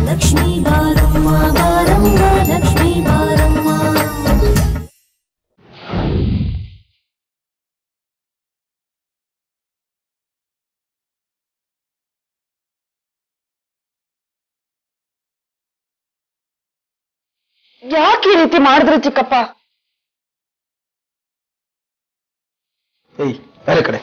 ಲಕ್ಷ್ಮೀ ಬಾರಮ್ಮ ಬಾರಮ್ಮ ಲಕ್ಷ್ಮೀ ಬಾರಮ್ಮ ಯಾಕೆ ಈ ರೀತಿ ಮಾಡಿದ್ರೆ ಚಿಕ್ಕಪ್ಪ ಏಯ್ ಬೇರೆ ಕಡೆ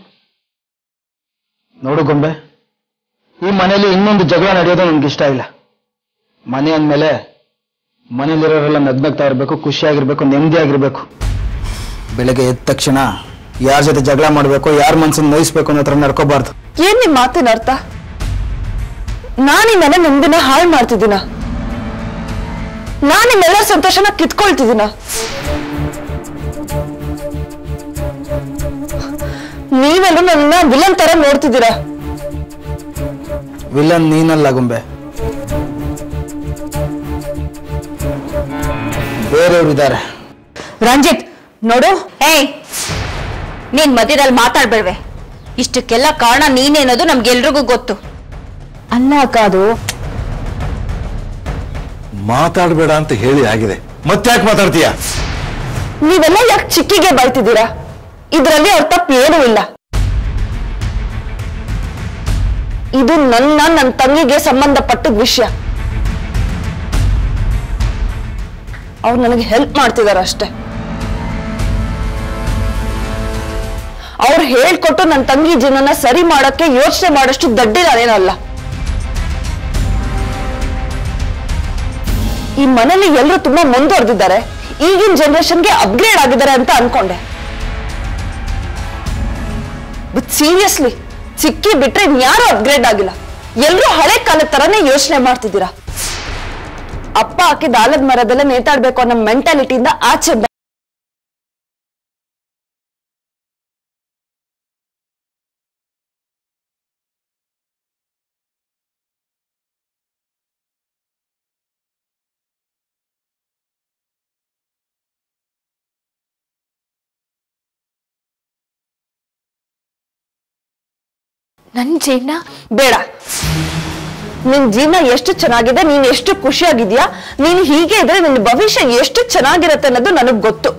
ನೋಡು ಗೊಂಬೆ ಈ ಮನೆಯಲ್ಲಿ ಇನ್ನೊಂದು ಜಗಳ ನಡೆಯೋದು ನನ್ಗೆ ಇಷ್ಟ ಇಲ್ಲ ಮನೆ ಅಂದ್ಮೇಲೆ ಮನೇಲಿರೋರೆಲ್ಲ ನಗ್ನಗ್ತಾ ಇರಬೇಕು ಖುಷಿಯಾಗಿರ್ಬೇಕು ನೆಮ್ಮದಿಯಾಗಿರ್ಬೇಕು ಬೆಳಗ್ಗೆ ಎದ್ದ ತಕ್ಷಣ ಯಾರ ಜೊತೆ ಜಗಳ ಮಾಡಬೇಕು ಯಾರ ಮನ್ಸನ್ನ ನೋಯಿಸ್ಬೇಕು ಅನ್ನೋ ಥರ ನಡ್ಕೋಬಾರ್ದು ಏನ್ ನಿಮ್ ಮಾತಿನ ಅರ್ಥ ನಾನ್ ಈ ಮನೆ ನೆಮ್ಮದಿನ ಹಾಳು ಮಾಡ್ತಿದ್ದೀನ ನಾನ್ ನಿಮ್ಮೆಲ್ಲರ ಸಂತೋಷನ ಕಿತ್ಕೊಳ್ತಿದ್ದೀನ ನೀವೆಲ್ಲರೂ ನನ್ನ ವಿಲನ್ ತರ ನೋಡ್ತಿದ್ದೀರಾ ವಿಲನ್ ನೀನಲ್ಲ ಗೊಂಬೆ ಬೇರೆಯವ್ರು ಇದ್ದಾರೆ ರಂಜಿತ್ ನೋಡು ಏಯ್ ನೀನ್ ಮಧ್ಯದಲ್ಲಿ ಮಾತಾಡ್ಬೇಡ್ವೆ ಇಷ್ಟಕ್ಕೆಲ್ಲ ಕಾರಣ ನೀನೇನೋದು ನಮ್ಗೆಲ್ರಿಗೂ ಗೊತ್ತು ಅಲ್ಲ ಅಕ್ಕ ಅದು ಮಾತಾಡಬೇಡ ಅಂತ ಹೇಳಿ ಆಗಿದೆ ಮತ್ತ್ಯಾಕೆ ಮಾತಾಡ್ತೀಯ ನೀವೆಲ್ಲ ಯಾಕೆ ಚಿಕ್ಕಿಗೆ ಬೈತಿದ್ದೀರಾ ಇದ್ರಲ್ಲಿ ಅವ್ರ ತಪ್ಪು ಏನೂ ಇಲ್ಲ ಇದು ನನ್ನ ನನ್ನ ತಂಗಿಗೆ ಸಂಬಂಧಪಟ್ಟ ವಿಷಯ ಅವ್ರು ನನಗೆ ಹೆಲ್ಪ್ ಮಾಡ್ತಿದಾರ ಅಷ್ಟೇ ಅವ್ರು ಹೇಳ್ಕೊಟ್ಟು ನನ್ನ ತಂಗಿ ಜೀವನನ ಸರಿ ಮಾಡಕ್ಕೆ ಯೋಚನೆ ಮಾಡಷ್ಟು ದಡ್ಡಿ ನಾನೇನಲ್ಲ ಈ ಮನೇಲಿ ಎಲ್ಲರೂ ತುಂಬಾ ಮುಂದುವರೆದಿದ್ದಾರೆ ಈಗಿನ ಜನರೇಷನ್ಗೆ ಅಪ್ಗ್ರೇಡ್ ಆಗಿದ್ದಾರೆ ಅಂತ ಅನ್ಕೊಂಡೆ ಬಟ್ ಸೀರಿಯಸ್ಲಿ ಸಿಕ್ಕಿ ಬಿಟ್ರೆ ಇನ್ಯಾರು ಅಪ್ಗ್ರೇಡ್ ಆಗಿಲ್ಲ ಎಲ್ಲರೂ ಹಳೆ ಕಾಲದ ತರನೇ ಯೋಚನೆ ಮಾಡ್ತಿದ್ದೀರಾ ಅಪ್ಪ ಹಾಕಿದ ಆಲದ ಮರದಲ್ಲೇ ನೇತಾಡ್ಬೇಕು ಅನ್ನೋ ಮೆಂಟಾಲಿಟಿಯಿಂದ ಆಚೆ ಬ- ನನ್ ಜೀವನ ಬೇಡ ನಿನ್ ಜೀವನ ಎಷ್ಟು ಚೆನ್ನಾಗಿದೆ ನೀನ್ ಎಷ್ಟು ಖುಷಿಯಾಗಿದ್ಯಾ ನೀನ್ ಹೀಗೆ ಇದ್ರೆ ನಿನ್ ಭವಿಷ್ಯ ಎಷ್ಟು ಚೆನ್ನಾಗಿರತ್ತೆ ಅನ್ನೋದು ನನಗ್ ಗೊತ್ತು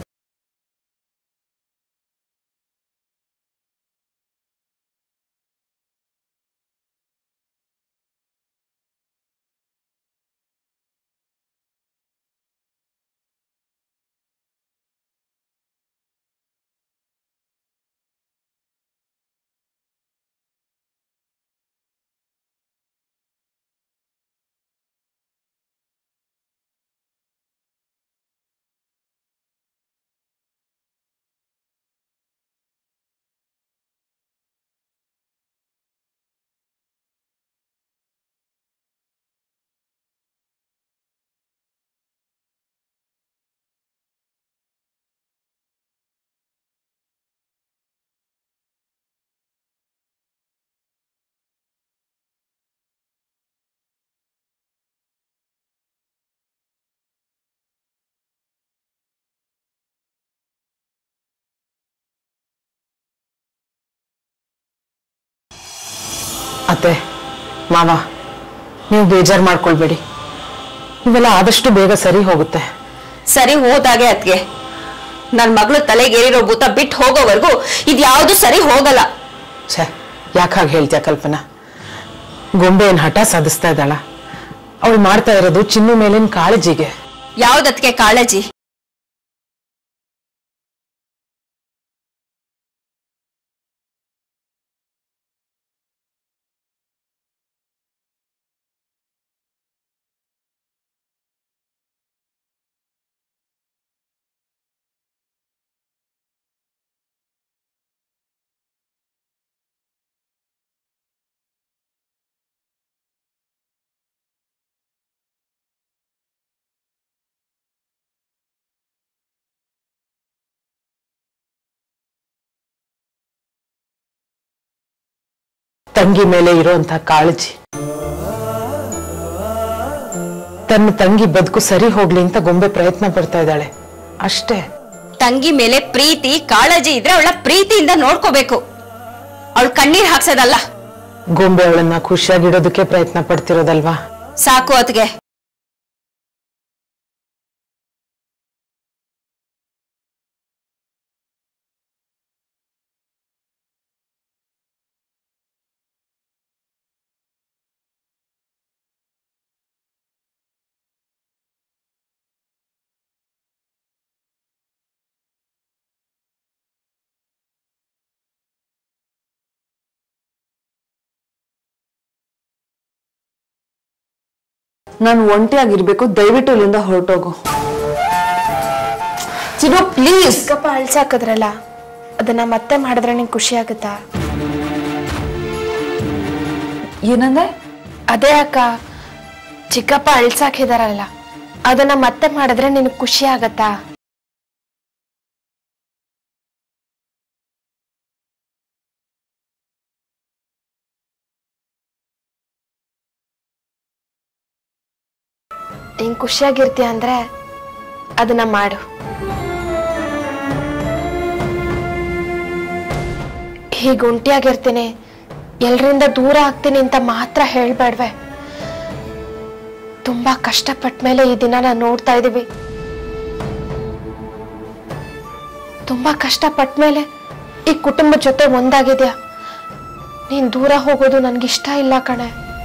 ಅತ್ತೆ ಮಾವ ನೀವು ಬೇಜಾರು ಮಾಡ್ಕೊಳ್ಬೇಡಿ ಇವೆಲ್ಲ ಆದಷ್ಟು ಬೇಗ ಸರಿ ಹೋಗುತ್ತೆ ಸರಿ ಹೋದಾಗೆ ಅದ್ಗೆ ನನ್ ಮಗಳು ತಲೆಗೇರಿರೋ ಭೂತ ಬಿಟ್ಟು ಹೋಗೋವರೆಗೂ ಇದ್ಯಾವುದು ಸರಿ ಹೋಗಲ್ಲ ಛೇ ಯಾಕೆ ಹಾಗೆ ಹೇಳ್ತೀಯ ಕಲ್ಪನಾ ಗೊಂಬೆ ಏನ್ ಹಠ ಸಾಧಿಸ್ತಾ ಇದ್ದಾಳ ಅವಳು ಮಾಡ್ತಾ ಇರೋದು ಚಿನ್ನು ಮೇಲಿನ ಕಾಳಜಿಗೆ ಯಾವ್ದತ್ಗೆ ಕಾಳಜಿ ತಂಗಿ ಮೇಲೆ ಇರುವಂತ ಕಾಳಜಿ ತನ್ನ ತಂಗಿ ಬದುಕು ಸರಿ ಹೋಗ್ಲಿ ಅಂತ ಗೊಂಬೆ ಪ್ರಯತ್ನ ಪಡ್ತಾ ಇದ್ದಾಳೆ ಅಷ್ಟೇ ತಂಗಿ ಮೇಲೆ ಪ್ರೀತಿ ಕಾಳಜಿ ಇದ್ರೆ ಅವಳ ಪ್ರೀತಿಯಿಂದ ನೋಡ್ಕೋಬೇಕು ಅವಳು ಕಣ್ಣೀರ್ ಹಾಕ್ಸೋದಲ್ಲ ಗೊಂಬೆ ಅವಳನ್ನ ಖುಷಿಯಾಗಿಡೋದಕ್ಕೆ ಪ್ರಯತ್ನ ಪಡ್ತಿರೋದಲ್ವಾ ಸಾಕು ಅತ್ಗೆ ನಾನು ಒಂಟಿಯಾಗಿರ್ಬೇಕು ದಯವಿಟ್ಟು ಇಲ್ಲಿಂದ ಹೊರಟೋಗು ಚಿನ್ನು ಪ್ಲೀಸ್ ಚಿಕ್ಕಪ್ಪ ಅಳ್ಸಾಕದ್ರಲ್ಲ ಅದನ್ನ ಮತ್ತೆ ಮಾಡಿದ್ರೆ ನಿಂಗೆ ಖುಷಿ ಆಗುತ್ತಾ ಏನಂದೆ ಅದೇ ಅಕ್ಕ ಚಿಕ್ಕಪ್ಪ ಅಳ್ಸಾಕಿದಾರಲ್ಲ ಅದನ್ನ ಮತ್ತೆ ಮಾಡಿದ್ರೆ ನಿನಗೆ ಖುಷಿ ಆಗತ್ತಾ ಹಿಂಗ್ ಖುಷಿಯಾಗಿರ್ತೀಯ ಅಂದ್ರೆ ಅದನ್ನ ಮಾಡು ಹೀಗೆ ಒಂಟಿಯಾಗಿರ್ತೀನಿ ಎಲ್ರಿಂದ ದೂರ ಆಗ್ತೀನಿ ಅಂತ ಮಾತ್ರ ಹೇಳ್ಬೇಡ್ವೆ ತುಂಬಾ ಕಷ್ಟಪಟ್ಟ ಮೇಲೆ ಈ ದಿನ ನಾನು ನೋಡ್ತಾ ಇದೀವಿ ತುಂಬಾ ಕಷ್ಟಪಟ್ಟ ಮೇಲೆ ಈ ಕುಟುಂಬ ಜೊತೆ ಒಂದಾಗಿದ್ಯಾ ನೀನ್ ದೂರ ಹೋಗೋದು ನನ್ಗಿಷ್ಟ ಇಲ್ಲ ಕಣೆ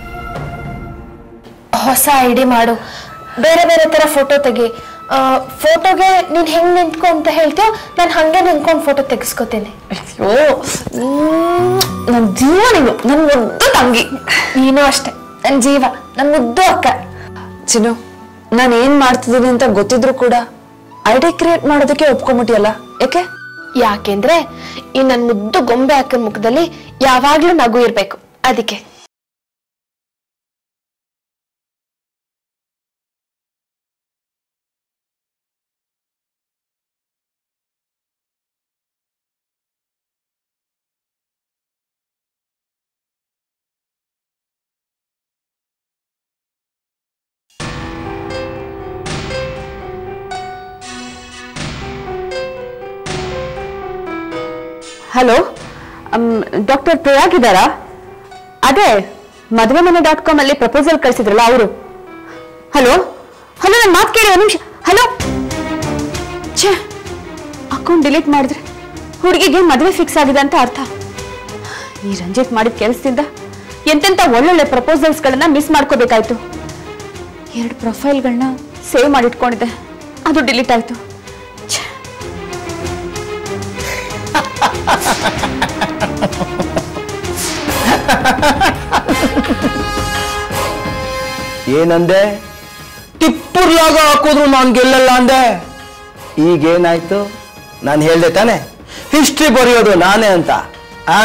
ಹೊಸ ಐಡಿ ಮಾಡು ಬೇರೆ ಬೇರೆ ತರ ಫೋಟೋ ತೆಗಿ ಫೋಟೋಗೆ ನೀನ್ ಹೆಂಗ್ ನಿಂತ್ಕೊ ಅಂತ ಹೇಳ್ತೀಯೋ ನಾನು ಹಂಗೆ ನಿಂತ್ಕೊಂಡು ಫೋಟೋ ತೆಗಿಸ್ಕೊತೀನಿ ಅಯ್ಯೋ ನನ್ ಜೀವ ನೀನು ನನ್ ಮುದ್ದು ತಂಗಿ ನೀನು ಅಷ್ಟೆ ನನ್ ಜೀವ ನನ್ ಮುದ್ದು ಅಕ್ಕ ಚಿನ್ನು ನಾನು ಏನ್ ಮಾಡ್ತಿದ್ದೀನಿ ಅಂತ ಗೊತ್ತಿದ್ರು ಕೂಡ ಐಡಿ ಕ್ರಿಯೇಟ್ ಮಾಡೋದಕ್ಕೆ ಒಪ್ಕೊಂಬಿಟ್ಟಿಯಲ್ಲ ಯಾಕೆ ಯಾಕೆಂದ್ರೆ ಈ ನನ್ ಮುದ್ದು ಗೊಂಬೆ ಅಕ್ಕನ ಮುಖದಲ್ಲಿ ಯಾವಾಗ್ಲೂ ನಗು ಇರ್ಬೇಕು ಅದಕ್ಕೆ ಹಲೋ ಡಾಕ್ಟರ್ ಪ್ರಯಾಗ್ ಇದ್ದಾರಾ ಅದೇ ಮದುವೆ ಮನೆ ಡಾಟ್ ಕಾಮ್ ಅಲ್ಲಿ ಪ್ರಪೋಸಲ್ ಕಳಿಸಿದ್ರಲ್ಲ ಅವರು ಹಲೋ ಹಲೋ ನನ್ನ ಮಾತು ಕೇಳಿ ಒಂದು ನಿಮಿಷ ಹಲೋ ಛೇ ಅಕೌಂಟ್ ಡಿಲೀಟ್ ಮಾಡಿದ್ರೆ ಹುಡುಗಿಗೆ ಮದುವೆ ಫಿಕ್ಸ್ ಆಗಿದೆ ಅಂತ ಅರ್ಥ ಈ ರಂಜಿತ್ ಮಾಡಿದ ಕೆಲಸದಿಂದ ಎಂತೆಂಥ ಒಳ್ಳೊಳ್ಳೆ ಪ್ರಪೋಸಲ್ಸ್ಗಳನ್ನ ಮಿಸ್ ಮಾಡ್ಕೋಬೇಕಾಯ್ತು ಎರಡು ಪ್ರೊಫೈಲ್ಗಳನ್ನ ಸೇವ್ ಮಾಡಿಟ್ಕೊಂಡಿದ್ದೆ ಅದು ಡಿಲೀಟ್ ಆಯ್ತು ಛೇ ಏನಂದೆ ಟಿಪ್ಪುರ್ಲಾಗ ಹಾಕಿದ್ರು ನಾನು ಗೆಲ್ಲಲ್ಲ ಅಂದೆ ಈಗೇನಾಯ್ತು ನಾನು ಹೇಳ್ದೆ ತಾನೆ ಹಿಸ್ಟ್ರಿ ಬರೆಯೋದು ನಾನೇ ಅಂತ ಆ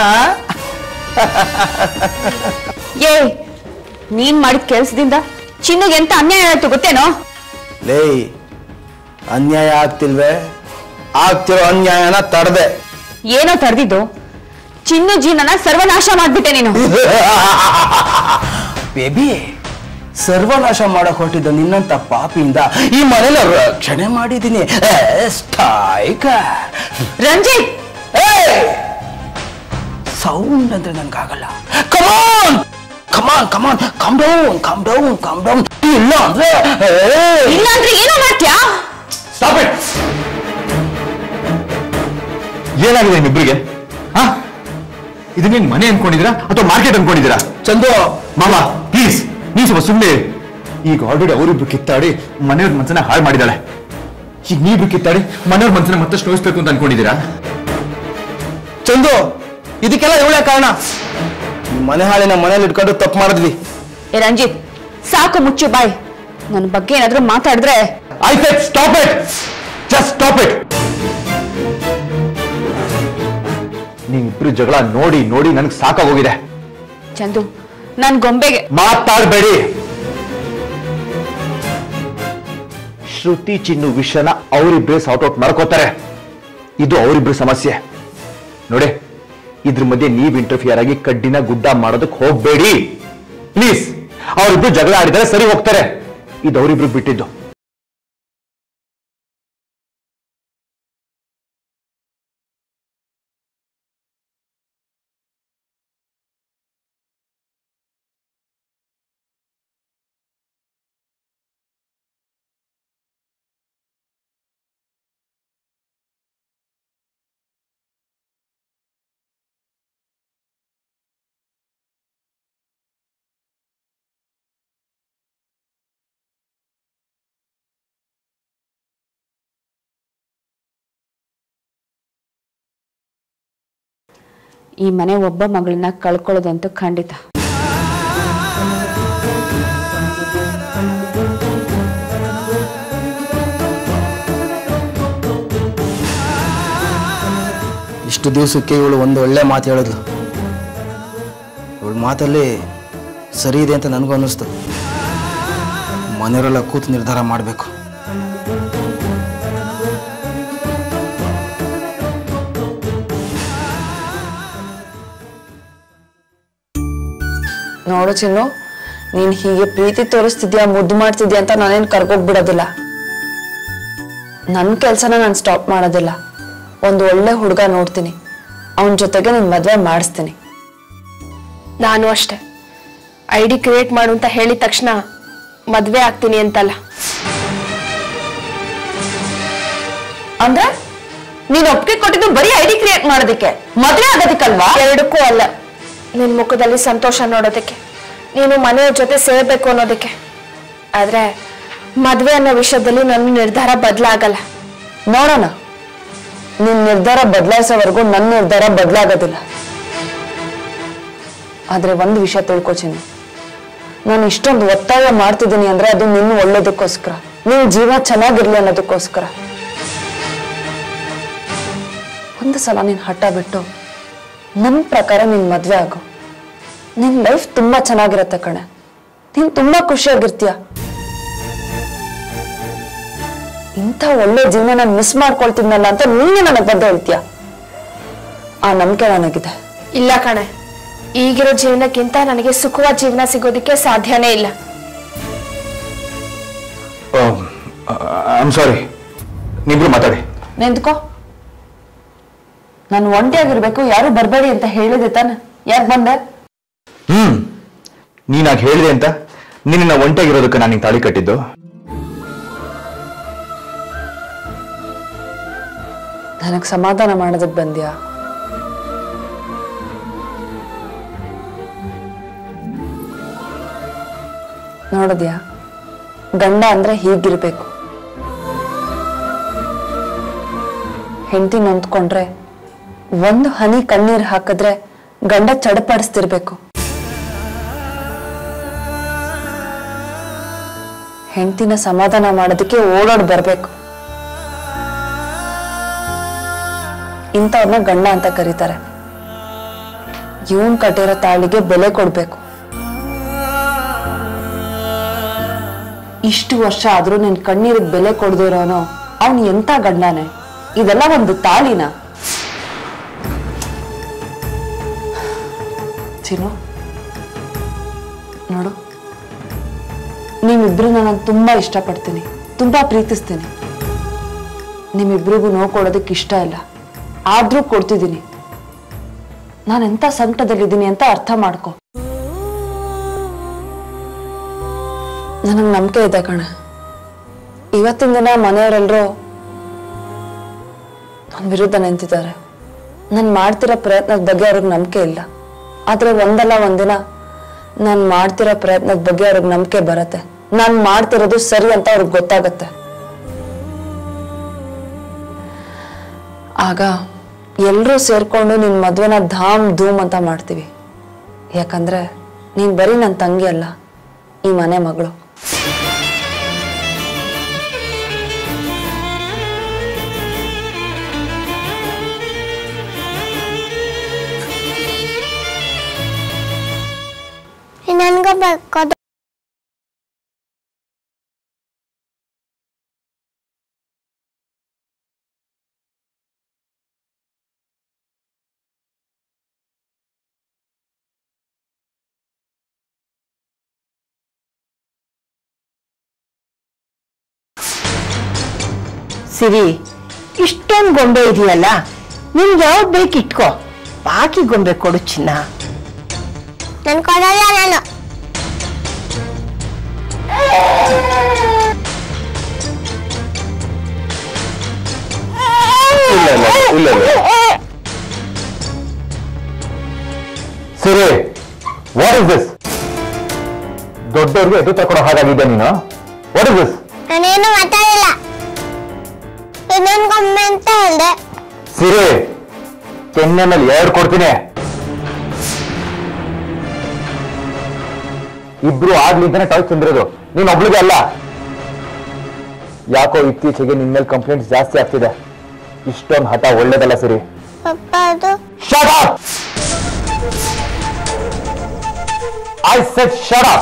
ಏ ನೀನ್ ಮಾಡಿದ ಕೆಲ್ಸದಿಂದ ಚಿನ್ನುಗೆ ಎಂತ ಅನ್ಯಾಯ ಆಯ್ತು ಗೊತ್ತೇನೋ ಲೇ ಅನ್ಯಾಯ ಆಗ್ತಿಲ್ವೇ ಆಗ್ತಿರೋ ಅನ್ಯಾಯನ ತಡೆದೆ ಏನೋ ತಡೆದಿದ್ದು ಚಿನ್ನು ಜೀವನನ ಸರ್ವನಾಶ ಮಾಡ್ಬಿಟ್ಟೆ ನೀನು ಬೇಬಿ ಸರ್ವನಾಶ ಮಾಡಕ್ ಹೊರಟಿದ್ದ ನಿನ್ನಂತ ಪಾಪಿಯಿಂದ ಈ ಮನೇನ ರಕ್ಷಣೆ ಮಾಡಿದ್ದೀನಿ ಸ್ಟಾಯ್ಕ ರಂಜಿತ್ ಸೌಂಡ್ ಅಂದ್ರೆ ನನ್ಗಾಗಲ್ಲ come on come on come on come down come down come down ಇಲ್ಲ ಅಂದ್ರೆ ಇಲ್ಲ ಅಂದ್ರೆ ಏನೋ ಮಾಡ್ತ್ಯಾ ಸ್ಟಾಪ್ ಇಟ್ ಏನಾಗಿದೆ ನಿಮ್ಮಿಬ್ರಿಗೆ ಹಾ ಇದು ನೀನ್ ಮನೆ ಅನ್ಕೊಂಡಿದ್ದೀರಾ ಅಥವಾ ಮಾರ್ಕೆಟ್ ಅನ್ಕೊಂಡಿದ್ದೀರಾ ಚಂದು ಮಾಮ ಪ್ಲೀಸ್ ನೀವು ಸ್ವಲ್ಪ ಸುಮ್ಮನೆ ಈಗ ಆಲ್ರೆಡಿ ಅವರಿಬ್ರು ಕಿತ್ತಾಡಿ ಮನೆಯವ್ರ ಮನಸ್ಸನ್ನ ಹಾಳು ಮಾಡಿದಾಳೆ ಈಗ ನೀವಿಬ್ರು ಕಿತ್ತಾಡಿ ಮನೆಯವ್ರ ಮನಸ್ಸನ್ನ ಮತ್ತಷ್ಟು ನೋಯಿಸ್ಬೇಕು ಅಂತ ಅನ್ಕೊಂಡಿದ್ದೀರಾ ಚಂದು ಇದಕ್ಕೆಲ್ಲ ಇವಳೇ ಕಾರಣ ಈ ಮನೆ ಹಾಳಿನ ಮನೇಲಿ ಇಟ್ಕೊಂಡು ತಪ್ಪು ಮಾಡಿದ್ವಿ ಏ ರಂಜಿತ್ ಸಾಕು ಮುಚ್ಚು ಬಾಯ್ ನನ್ನ ಬಗ್ಗೆ ಏನಾದ್ರೂ ಮಾತಾಡಿದ್ರೆ I said stop it just stop it ನೀವಿಬ್ರು ಜಗಳ ನೋಡಿ ನೋಡಿ ನನಗೆ ಸಾಕಾಗೋಗಿದೆ ಚಂದು ನನ್ ಗೊಂಬೆಗೆ ಮಾತಾಡಬೇಡಿ ಶ್ರುತಿ ಚಿನ್ನು ವಿಷಯನ ಅವರಿಬ್ರೇ ಸಾರ್ಟ್ ಔಟ್ ಮಾಡ್ಕೋತಾರೆ ಇದು ಅವರಿಬ್ರ ಸಮಸ್ಯೆ ನೋಡಿ ಇದ್ರ ಮಧ್ಯೆ ನೀವ್ ಇಂಟರ್ಫಿಯರ್ ಆಗಿ ಕಡ್ಡಿನ ಗುಡ್ಡ ಮಾಡೋದಕ್ಕೆ ಹೋಗ್ಬೇಡಿ ಪ್ಲೀಸ್ ಅವರಿಬ್ರು ಜಗಳ ಆಡಿದರೆ ಸರಿ ಹೋಗ್ತಾರೆ ಇದು ಅವರಿಬ್ರು ಬಿಟ್ಟಿದ್ದು ಈ ಮನೆ ಒಬ್ಬ ಮಗಳನ್ನ ಕಳ್ಕೊಳ್ಳೋದಂತೂ ಖಂಡಿತ ಇಷ್ಟು ದಿವಸಕ್ಕೆ ಇವಳು ಒಂದು ಒಳ್ಳೆ ಮಾತು ಹೇಳಿದ್ಲು ಇವಳ ಮಾತಲ್ಲಿ ಸರಿ ಇದೆ ಅಂತ ನನಗೂ ಅನ್ನಿಸ್ತು ಮನೆಯವರೆಲ್ಲ ಕೂತು ನಿರ್ಧಾರ ಮಾಡಬೇಕು ನೋಡು ಚಿನ್ನು ನೀನ್ ಹೀಗೆ ಪ್ರೀತಿ ತೋರಿಸ್ತಿದ್ಯಾ ಮುದ್ದು ಮಾಡ್ತಿದ್ಯಾ ಅಂತ ನಾನೇನ್ ಕರ್ಕೋಗ್ಬಿಡೋದಿಲ್ಲ ನನ್ನ ಕೆಲ್ಸನ ನಾನು ಸ್ಟಾಪ್ ಮಾಡೋದಿಲ್ಲ ಒಂದು ಒಳ್ಳೆ ಹುಡುಗ ನೋಡ್ತೀನಿ ಅವನ ಜೊತೆಗೆ ನಿನ್ ಮದ್ವೆ ಮಾಡಿಸ್ತೀನಿ ನಾನು ಅಷ್ಟೆ ಐ ಡಿ ಕ್ರಿಯೇಟ್ ಮಾಡು ಅಂತ ಹೇಳಿದ ತಕ್ಷಣ ಮದ್ವೆ ಆಗ್ತೀನಿ ಅಂತಲ್ಲ ಅಂದ್ರೆ ನೀನ್ ಒಪ್ಪಿಗೆ ಕೊಟ್ಟಿದ್ದು ಬರೀ ಐಡಿ ಕ್ರಿಯೇಟ್ ಮಾಡೋದಕ್ಕೆ ಮದ್ವೆ ಆಗೋದಕ್ಕಲ್ವಾ ಎರಡಕ್ಕೂ ಅಲ್ಲ ನಿನ್ ಮುಖದಲ್ಲಿ ಸಂತೋಷ ನೋಡೋದಕ್ಕೆ ನೀನು ಮನೆಯವ್ರ ಜೊತೆ ಸೇರ್ಬೇಕು ಅನ್ನೋದಕ್ಕೆ ಆದ್ರೆ ಮದ್ವೆ ಅನ್ನೋ ವಿಷಯದಲ್ಲಿ ನನ್ನ ನಿರ್ಧಾರ ಬದಲಾಗಲ್ಲ ನೋಡೋಣ ನಿನ್ ನಿರ್ಧಾರ ಬದಲಾಯಿಸೋವರೆಗೂ ನನ್ನ ನಿರ್ಧಾರ ಬದಲಾಗೋದಿಲ್ಲ ಆದ್ರೆ ಒಂದು ವಿಷಯ ತಿಳ್ಕೊಚಿನಿ ನಾನು ಇಷ್ಟೊಂದು ಒತ್ತಾಯ ಮಾಡ್ತಿದ್ದೀನಿ ಅಂದ್ರೆ ಅದು ನಿನ್ನ ಒಳ್ಳೇದಕ್ಕೋಸ್ಕರ ನಿನ್ ಜೀವ ಚೆನ್ನಾಗಿರ್ಲಿ ಅನ್ನೋದಕ್ಕೋಸ್ಕರ ಒಂದು ಸಲ ನೀನ್ ಹಠ ಬಿಟ್ಟು ನನ್ನ ಪ್ರಕಾರ ನಿನ್ ಮದ್ವೆ ಆಗು ನಿನ್ ಲೈಫ್ ತುಂಬಾ ಚೆನ್ನಾಗಿರತ್ತೆ ಕಣೆ ನೀನ್ ತುಂಬಾ ಖುಷಿಯಾಗಿರ್ತೀಯ ಇಂಥ ಒಳ್ಳೆ ಜೀವನ ನಾನು ಮಿಸ್ ಮಾಡ್ಕೊಳ್ತೀನಲ್ಲ ಅಂತ ನೀನೇ ನನಗೆ ಬಂದು ಹೇಳ್ತೀಯ ಆ ನಂಬಿಕೆ ನನಗಿದೆ ಇಲ್ಲ ಕಣೆ ಈಗಿರೋ ಜೀವನಕ್ಕಿಂತ ನನಗೆ ಸುಖವಾದ ಜೀವನ ಸಿಗೋದಿಕ್ಕೆ ಸಾಧ್ಯನೇ ಇಲ್ಲ ಐಮ್ ಸಾರಿ ನೀವಿಬ್ರು ಮಾತಾಡಿ ನಿಂತ್ಕೋ ನಾನು ಒಂಟಿಯಾಗಿರ್ಬೇಕು ಯಾರು ಬರಬೇಡಿ ಅಂತ ಹೇಳಿದೆ ತಾನೆ ಯಾಕೆ ಬಂದೆ ಹ್ಮ್ ನೀನಾಗ ಹೇಳಿದೆ ಅಂತ ನಿನ್ನ ಒಂಟಿಯಾಗಿರೋದಕ್ಕೆ ನಾನು ನಿಂಗೆ ತಾಳಿ ಕಟ್ಟಿದ್ದು ನನಗೆ ಸಮಾಧಾನ ಮಾಡೋದಕ್ಕೆ ಬಂದ್ಯಾ ನೋಡಿದ್ಯಾ ಗಂಡ ಅಂದ್ರೆ ಹೀಗಿರ್ಬೇಕು ಹೆಂಡತಿ ನೊಂದ್ಕೊಂಡ್ರೆ ಒಂದು ಹನಿ ಕಣ್ಣೀರ್ ಹಾಕಿದ್ರೆ ಗಂಡ ಚಡಪಡಿಸ್ತಿರ್ಬೇಕು ಹೆಂಡತಿನ ಸಮಾಧಾನ ಮಾಡೋದಕ್ಕೆ ಓಡೋಡ್ ಬರ್ಬೇಕು ಇಂಥವ್ರನ್ನ ಗಂಡ ಅಂತ ಕರೀತಾರೆ ಇವನ್ ಕಟ್ಟಿರೋ ತಾಳಿಗೆ ಬೆಲೆ ಕೊಡ್ಬೇಕು ಇಷ್ಟು ವರ್ಷ ಆದ್ರೂ ನಿನ್ ಕಣ್ಣೀರಿಗೆ ಬೆಲೆ ಕೊಡ್ದಿರೋನು ಅವನ್ ಎಂತ ಗಂಡನೇ ಇದೆಲ್ಲ ಒಂದು ತಾಳಿನ ಚಿನ್ನು ನೋಡು ನೀವಿಬ್ರು ನಾನು ತುಂಬಾ ಇಷ್ಟಪಡ್ತೀನಿ ತುಂಬಾ ಪ್ರೀತಿಸ್ತೀನಿ ನಿಮ್ಮಿಬ್ರಿಗೂ ನೋವು ಕೊಡೋದಕ್ಕೆ ಇಷ್ಟ ಇಲ್ಲ ಆದ್ರೂ ಕೊಡ್ತಿದ್ದೀನಿ ನಾನು ಎಂತ ಸಂಕಟದಲ್ಲಿದ್ದೀನಿ ಅಂತ ಅರ್ಥ ಮಾಡ್ಕೊ ನನಗೆ ನಂಬಿಕೆ ಇದೆ ಕಣ ಇವತ್ತಿನ ದಿನ ಮನೆಯವರೆಲ್ಲರೂ ನನ್ನ ವಿರುದ್ಧ ನಿಂತಿದ್ದಾರೆ ನಾನು ಮಾಡ್ತಿರೋ ಪ್ರಯತ್ನದ ಬಗ್ಗೆ ಅವ್ರಿಗೆ ನಂಬಿಕೆ ಇಲ್ಲ ಆದ್ರೆ ಒಂದಲ್ಲ ಒಂದಿನ ನಾನು ಮಾಡ್ತಿರೋ ಪ್ರಯತ್ನದ ಬಗ್ಗೆ ಅವ್ರಿಗೆ ನಂಬಿಕೆ ಬರತ್ತೆ ನಾನು ಮಾಡ್ತಿರೋದು ಸರಿ ಅಂತ ಅವ್ರಿಗೆ ಗೊತ್ತಾಗತ್ತೆ ಆಗ ಎಲ್ಲರೂ ಸೇರ್ಕೊಂಡು ನಿನ್ ಮದ್ವೆನ ಧಾಮ್ ಧೂಮ್ ಅಂತ ಮಾಡ್ತೀವಿ ಯಾಕಂದ್ರೆ ನೀನ್ ಬರೀ ನನ್ನ ತಂಗಿ ಅಲ್ಲ ಈ ಮನೆ ಮಗಳು ನನ್ಗೂ ಬರ್ಕೋದು ಸಿರಿ ಇಷ್ಟೊಂದು ಗೊಂಬೆ ಇದೆಯಲ್ಲ ನಿನ್ಗೆ ಯಾವ್ದು ಬೇಕು ಇಟ್ಕೋ ಬಾಕಿ ಗೊಂಬೆ ಕೊಡು ಚಿನ್ನ ನನ್ ಕೊಡಲ್ಲ ನಾನು ಇಲ್ಲ ಇಲ್ಲ ಇಲ್ಲ ಇಲ್ಲ ಸರಿ ವಾಟ್ ಇಸ್ ದಿಸ್ ದೊಡ್ಡವ್ರಿಗೆ ಎದು ತಕೊಡೋ ಹಾಗಾಗಿದೆ ನೀನು ವಾಟ್ ಇಸ್ ದಿಸ್ ನಾನೇನು ಮಾತಾಡಿಲ್ಲ ಇನ್ನೊಂದು ಗೊಂಬೆ ಅಂತ ಹೇಳ್ದೆ ಸಿರಿ ಕೆನ್ನೆ ಮೇಲೆ ಎರಡು ಕೊಡ್ತೀನಿ ಇಬ್ರು ಆಗ್ಲಿ ಅಂತಾನೆ ಟಾಯ್ಸ್ ತಂದಿರೋದು ನೀನ್ ಒಬ್ಳಿಗೆ ಅಲ್ಲ ಯಾಕೋ ಇತ್ತೀಚೆಗೆ ನಿನ್ ಮೇಲೆ ಕಂಪ್ಲೇಂಟ್ಸ್ ಜಾಸ್ತಿ ಆಗ್ತಿದೆ ಇಷ್ಟೊಂದು ಹಠ ಒಳ್ಳೇದಲ್ಲ ಸರಿ ಪಪ್ಪ ಅದು Shut up! I said shut up!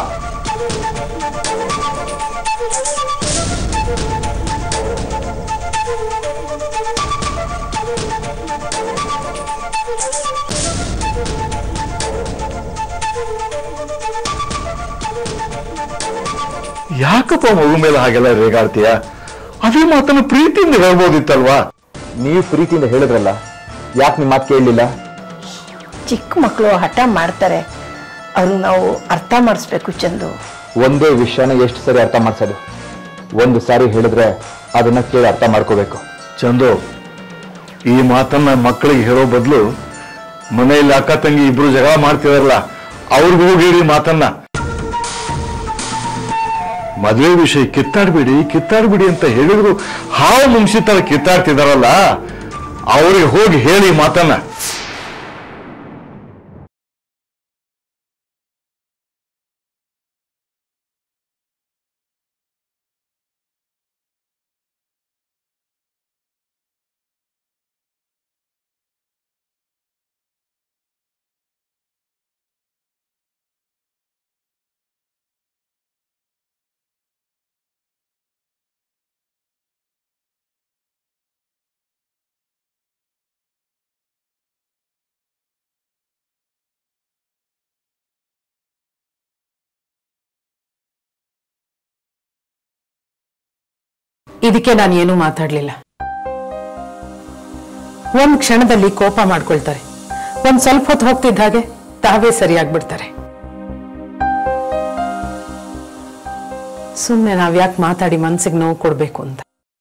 ಯಾಕಪ್ಪ ಮಗು ಮೇಲೆ ಹಾಗೆಲ್ಲ ರೇಗಾಡ್ತೀಯ ಅದೇ ಮಾತನ್ನು ಪ್ರೀತಿಯಿಂದ ಹೇಳ್ಬೋದಿತ್ತಲ್ವಾ ನೀವು ಪ್ರೀತಿಯಿಂದ ಹೇಳಿದ್ರಲ್ಲ ಯಾಕೆ ನಿಮ್ಮ ಮಾತು ಕೇಳಲಿಲ್ಲ ಚಿಕ್ಕ ಮಕ್ಕಳು ಹಠ ಮಾಡ್ತಾರೆ ಅವ್ರು ನಾವು ಅರ್ಥ ಮಾಡಿಸ್ಬೇಕು ಚಂದು ಒಂದೇ ವಿಷಯನ ಎಷ್ಟು ಸರಿ ಅರ್ಥ ಮಾಡ್ಸೋದು ಒಂದು ಸಾರಿ ಹೇಳಿದ್ರೆ ಅದನ್ನ ಕೇಳಿ ಅರ್ಥ ಮಾಡ್ಕೋಬೇಕು ಚಂದು ಈ ಮಾತನ್ನ ಮಕ್ಕಳಿಗೆ ಹೇಳೋ ಬದಲು ಮನೆಯಲ್ಲಿ ಅಕ್ಕ ತಂಗಿ ಇಬ್ರು ಜಗಳ ಮಾಡ್ತಿದಾರಲ್ಲ ಅವ್ರಿಗೂ ಹೋಗಿ ಹೇಳಿ ಈ ಮಾತನ್ನ ಮದುವೆ ವಿಷಯ ಕಿತ್ತಾಡ್ಬೇಡಿ ಕಿತ್ತಾಡ್ಬೇಡಿ ಅಂತ ಹೇಳಿದ್ರು ಹಾವು ಮುಂಗ್ಸಿ ತರ ಕಿತ್ತಾಡ್ತಿದಾರಲ್ಲ ಅವ್ರಿಗೆ ಹೋಗಿ ಹೇಳಿ ಈ ಮಾತನ್ನ ಇದಕ್ಕೆ ನಾನು ಏನೂ ಮಾತಾಡ್ಲಿಲ್ಲ ಒಂದ್ ಕ್ಷಣದಲ್ಲಿ ಕೋಪ ಮಾಡ್ಕೊಳ್ತಾರೆ ಒಂದ್ ಸ್ವಲ್ಪ ಹೊತ್ತು ಹೋಗ್ತಿದ್ದ ಹಾಗೆ ತಾವೇ ಸರಿಯಾಗ್ಬಿಡ್ತಾರೆ ಸುಮ್ಮನೆ ನಾವ್ಯಾಕೆ ಮಾತಾಡಿ ಮನ್ಸಿಗೆ ನೋವು ಕೊಡ್ಬೇಕು ಅಂತ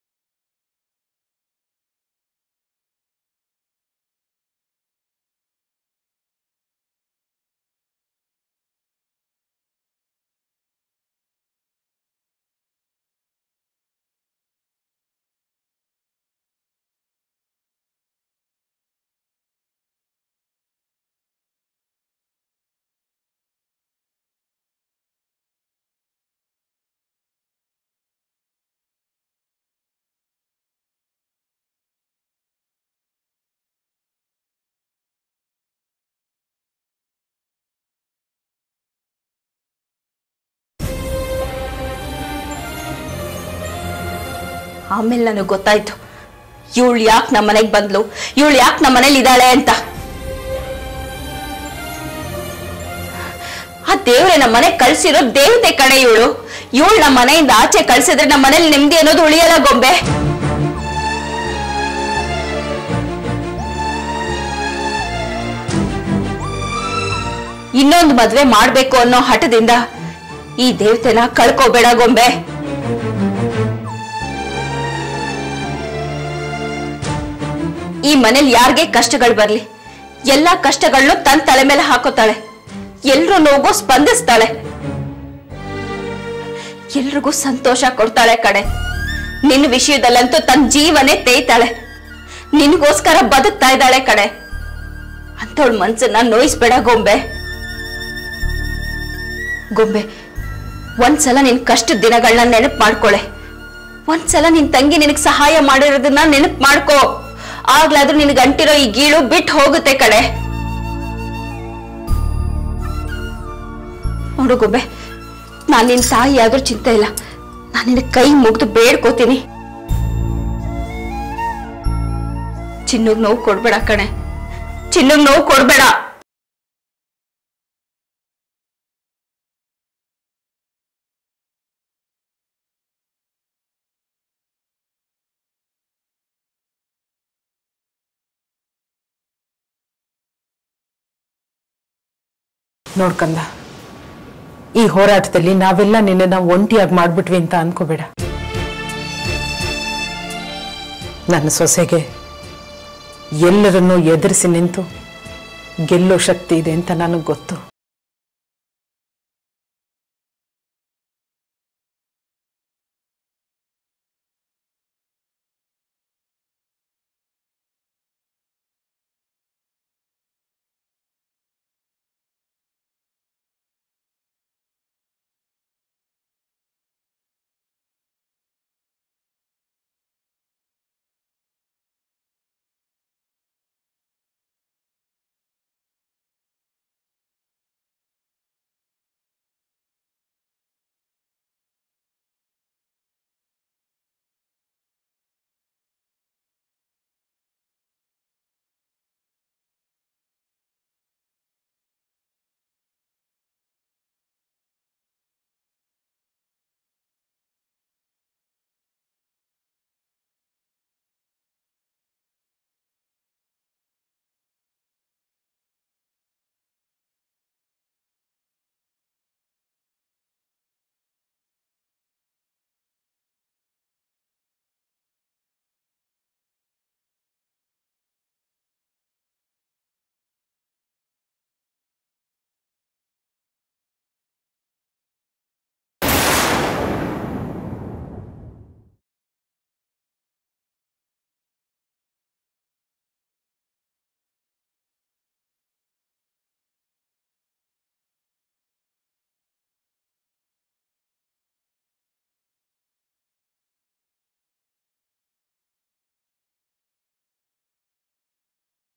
ಆಮೇಲೆ ನನಗೆ ಗೊತ್ತಾಯ್ತು ಇವಳು ಯಾಕೆ ನಮ್ಮ ಮನೆಗೆ ಬಂದ್ಲು ಇವಳು ಯಾಕೆ ನಮ್ಮ ಮನೇಲಿ ಇದ್ದಾಳೆ ಅಂತ ಆ ದೇವ್ರೆ ನಮ್ಮ ಮನೆಗೆ ಕಳ್ಸಿರೋ ದೇವತೆ ಕಣೆ ಇವಳು ಇವಳು ನಮ್ಮ ಮನೆಯಿಂದ ಆಚೆ ಕಳ್ಸಿದ್ರೆ ನಮ್ಮ ಮನೇಲಿ ನೆಮ್ಮದಿ ಅನ್ನೋದು ಉಳಿಯಲ್ಲ ಗೊಂಬೆ ಇನ್ನೊಂದು ಮದ್ವೆ ಮಾಡ್ಬೇಕು ಅನ್ನೋ ಹಠದಿಂದ ಈ ದೇವತೆನ ಕಳ್ಕೋಬೇಡ ಗೊಂಬೆ ಈ ಮನೇಲಿ ಯಾರಿಗೆ ಕಷ್ಟಗಳು ಬರ್ಲಿ ಎಲ್ಲಾ ಕಷ್ಟಗಳನ್ನೂ ತನ್ನ ತಲೆ ಮೇಲೆ ಹಾಕೋತಾಳೆ ಎಲ್ರೂ ನೋವು ಸ್ಪಂದಿಸ್ತಾಳೆ ಎಲ್ರಿಗೂ ಸಂತೋಷ ಕೊಡ್ತಾಳೆ ಕಡೆ ನಿನ್ನ ವಿಷಯದಲ್ಲಂತೂ ತನ್ನ ಜೀವನೇ ತೇಯ್ತಾಳೆ ನಿನಗೋಸ್ಕರ ಬದುಕ್ತಾ ಇದ್ದಾಳೆ ಕಡೆ ಅಂತವಳ ಮನ್ಸನ್ನ ನೋಯಿಸ್ಬೇಡ ಗೊಂಬೆ ಗೊಂಬೆ ಒಂದ್ಸಲ ನಿನ್ ಕಷ್ಟದ ದಿನಗಳನ್ನ ನೆನಪು ಮಾಡ್ಕೊಳೆ ಒಂದ್ಸಲ ನಿನ್ ತಂಗಿ ನಿನಗ್ ಸಹಾಯ ಮಾಡಿರೋದನ್ನ ನೆನಪು ಮಾಡ್ಕೋ ಆಗ್ಲಾದ್ರೂ ನಿನಗೆ ಅಂಟಿರೋ ಈ ಗೀಳು ಬಿಟ್ಟು ಹೋಗುತ್ತೆ ಕಡೆ ನೋಡು ಗೊಂಬೆ ನಾನ್ ನಿನ್ ತಾಯಿ ಆದ್ರೂ ಚಿಂತೆ ಇಲ್ಲ ನಾನು ನಿನ್ನ ಕೈ ಮುಗ್ದು ಬೇಡ್ಕೋತೀನಿ ಚಿನ್ನಗ್ ನೋವು ಕೊಡ್ಬೇಡ ಕಣೆ ಚಿನ್ನಗ್ ನೋವು ಕೊಡ್ಬೇಡ ನೋಡ್ಕಂದ ಈ ಹೋರಾಟದಲ್ಲಿ ನಾವೆಲ್ಲ ನಿನ್ನನ್ನ ಒಂಟಿಯಾಗಿ ಮಾಡ್ಬಿಟ್ವಿ ಅಂತ ಅನ್ಕೋಬೇಡ ನನ್ನ ಸೊಸೆಗೆ ಎಲ್ಲರನ್ನೂ ಎದುರಿಸಿ ನಿಂತು ಗೆಲ್ಲೋ ಶಕ್ತಿ ಇದೆ ಅಂತ ನನಗೆ ಗೊತ್ತು